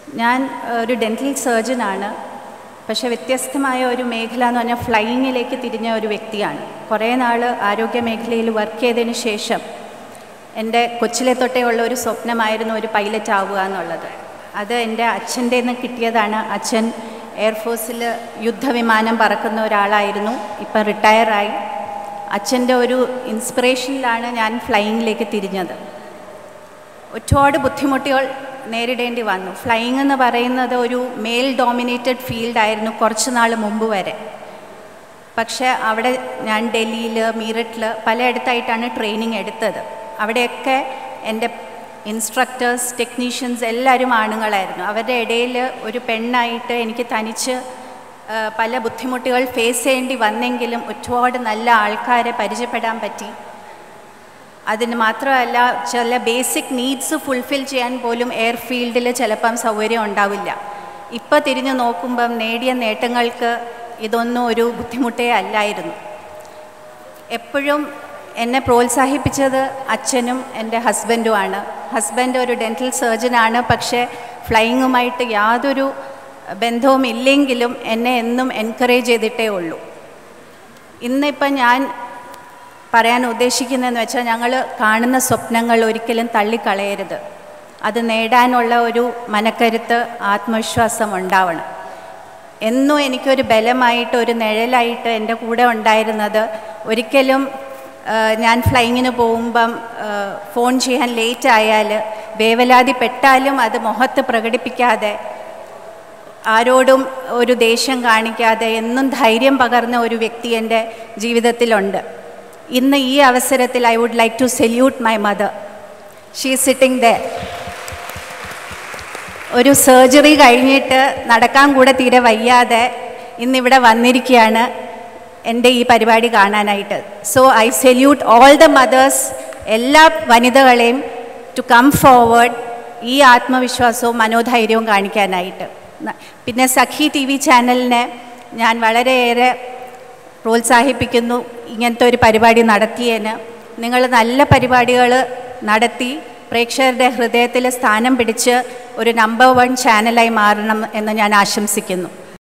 ഞാൻ ഒരു ഡെൻറ്റൽ സർജനാണ് പക്ഷേ വ്യത്യസ്തമായ ഒരു മേഖല എന്ന് പറഞ്ഞാൽ ഫ്ലൈയിങ്ങിലേക്ക് തിരിഞ്ഞ ഒരു വ്യക്തിയാണ് കുറേ നാൾ ആരോഗ്യ മേഖലയിൽ വർക്ക് ചെയ്തതിന് ശേഷം എൻ്റെ കൊച്ചിലെ തൊട്ടേ ഉള്ള ഒരു സ്വപ്നമായിരുന്നു ഒരു പൈലറ്റ് ആവുക എന്നുള്ളത് അത് എൻ്റെ അച്ഛൻ്റെ നിന്ന് കിട്ടിയതാണ് അച്ഛൻ എയർഫോഴ്സിൽ യുദ്ധവിമാനം പറക്കുന്ന ഒരാളായിരുന്നു ഇപ്പം റിട്ടയറായി അച്ഛൻ്റെ ഒരു ഇൻസ്പിറേഷനിലാണ് ഞാൻ ഫ്ലൈയിങ്ങിലേക്ക് തിരിഞ്ഞത് ഒരുപാട് ബുദ്ധിമുട്ടുകൾ നേരിടേണ്ടി വന്നു ഫ്ലൈയിങ് എന്ന് പറയുന്നത് ഒരു മെയിൽ ഡോമിനേറ്റഡ് ഫീൽഡായിരുന്നു കുറച്ച് നാൾ മുമ്പ് വരെ പക്ഷേ അവിടെ ഞാൻ ഡൽഹിയിൽ മീററ്റിൽ പലയിടത്തായിട്ടാണ് ട്രെയിനിങ് എടുത്തത് അവിടെയൊക്കെ എൻ്റെ ഇൻസ്ട്രക്ടേഴ്സ് ടെക്നീഷ്യൻസ് എല്ലാവരും ആണുങ്ങളായിരുന്നു അവരുടെ ഇടയിൽ ഒരു പെണ്ണായിട്ട് എനിക്ക് തനിച്ച് ആ, പല ബുദ്ധിമുട്ടുകൾ ഫേസ് ചെയ്യേണ്ടി വന്നെങ്കിലും ഒരുപാട് നല്ല ആൾക്കാരെ പരിചയപ്പെടാൻ പറ്റി അതിന് മാത്രമല്ല ചില ബേസിക് നീഡ്സ് ഫുൾഫിൽ ചെയ്യാൻ പോലും എയർ ഫീൽഡിൽ ചിലപ്പം സൗകര്യം ഉണ്ടാവില്ല ഇപ്പോൾ തിരിഞ്ഞു നോക്കുമ്പം നേടിയ നേട്ടങ്ങൾക്ക് ഇതൊന്നും ഒരു ബുദ്ധിമുട്ടേ അല്ലായിരുന്നു എപ്പോഴും എന്നെ പ്രോത്സാഹിപ്പിച്ചത് അച്ഛനും എൻ്റെ ഹസ്ബൻഡുമാണ് ഹസ്ബൻഡ് ഒരു ഡെൻറ്റൽ സർജനാണ് പക്ഷേ ഫ്ലൈയിങ്ങുമായിട്ട് യാതൊരു ബന്ധവും ഇല്ലെങ്കിലും എന്നെ എന്നും എൻകറേജ് ചെയ്തിട്ടേ ഉള്ളൂ ഇന്നിപ്പം ഞാൻ പറയാൻ ഉദ്ദേശിക്കുന്നതെന്ന് വെച്ചാൽ ഞങ്ങൾ കാണുന്ന സ്വപ്നങ്ങൾ ഒരിക്കലും തള്ളിക്കളയരുത് അത് നേടാനുള്ള ഒരു മനക്കരുത്ത് ആത്മവിശ്വാസം ഉണ്ടാവണം എന്നും എനിക്കൊരു ബലമായിട്ട് ഒരു നിഴലായിട്ട് എൻ്റെ കൂടെ ഉണ്ടായിരുന്നത് ഒരിക്കലും ആ, ഞാൻ ഫ്ലൈങ്ങിന് പോകുമ്പം ആ, ഫോൺ ചെയ്യാൻ ലേറ്റ് ആയാൽ വേവലാതിപ്പെട്ടാലും അത് മുഖത്ത് പ്രകടിപ്പിക്കാതെ ആരോടും ഒരു ദേഷ്യം കാണിക്കാതെ എന്നും ധൈര്യം പകർന്ന ഒരു വ്യക്തി എൻ്റെ ജീവിതത്തിലുണ്ട് ഇന്ന് ഈ അവസരത്തിൽ I would like to salute my mother she sitting the ഒരു സർജറി കഴിഞ്ഞിട്ട് നടക്കാൻ കൂടെ തീരെ വയ്യാതെ ഇന്നിവിടെ വന്നിരിക്കുകയാണ് എൻ്റെ ഈ പരിപാടി കാണാനായിട്ട് so I salute all the mothers എല്ലാ വനിതകളെയും ടു കം ഫോർവേഡ് ഈ ആത്മവിശ്വാസവും മനോധൈര്യവും കാണിക്കാനായിട്ട് ന- പിന്നെ സഖി ടി വി ചാനലിനെ ഞാൻ വളരെയേറെ പ്രോത്സാഹിപ്പിക്കുന്നു ഇങ്ങനത്തെ ഒരു പരിപാടി നടത്തിയതിന് നിങ്ങൾ നല്ല പരിപാടികൾ നടത്തി പ്രേക്ഷകരുടെ ഹൃദയത്തിൽ സ്ഥാനം പിടിച്ച് ഒരു നമ്പർ വൺ ചാനലായി മാറണം എന്ന് ഞാൻ ആശംസിക്കുന്നു